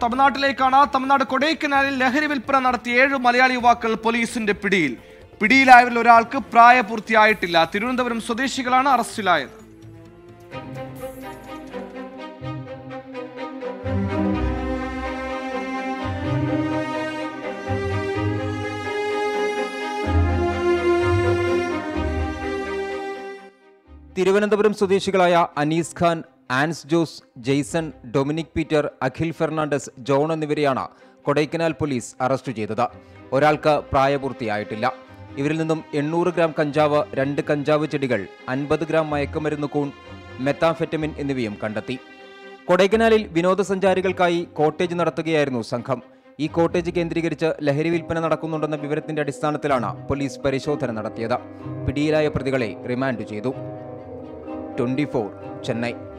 തമിഴ്നാട്ടിലേക്കാണ് തമിഴ്നാട് കൊടൈക്കനാലിൽ ലഹരി വിൽപ്പന നടത്തിയ ഏഴ് മലയാളി യുവാക്കൾ പോലീസിന്റെ പിടിയിൽ പിടിയിലായവരിൽ ഒരാൾക്ക് പ്രായപൂർത്തിയായിട്ടില്ല തിരുവനന്തപുരം സ്വദേശികളാണ് അറസ്റ്റിലായത് തിരുവനന്തപുരം സ്വദേശികളായ അനീസ് ഖാൻ ആൻസ് ജോസ് ജെയ്സൺ ഡൊമിനിക് പീറ്റർ അഖിൽ ഫെർണാണ്ടസ് ജോൺ എന്നിവരെയാണ് കൊടൈക്കനാൽ പോലീസ് അറസ്റ്റ് ചെയ്തത് ഒരാൾക്ക് പ്രായപൂർത്തിയായിട്ടില്ല ഇവരിൽ നിന്നും എണ്ണൂറ് ഗ്രാം കഞ്ചാവ് രണ്ട് കഞ്ചാവ് ചെടികൾ അൻപത് ഗ്രാം മയക്കുമരുന്ന് കൂൺ മെത്താഫെറ്റമിൻ എന്നിവയും കണ്ടെത്തി കൊടൈക്കനാലിൽ വിനോദസഞ്ചാരികൾക്കായി കോട്ടേജ് നടത്തുകയായിരുന്നു സംഘം ഈ കോട്ടേജ് കേന്ദ്രീകരിച്ച് ലഹരി വിൽപ്പന നടക്കുന്നുണ്ടെന്ന വിവരത്തിന്റെ അടിസ്ഥാനത്തിലാണ് പോലീസ് പരിശോധന നടത്തിയത് പിടിയിലായ പ്രതികളെ റിമാൻഡ് ചെയ്തു ട്വന്റി ചെന്നൈ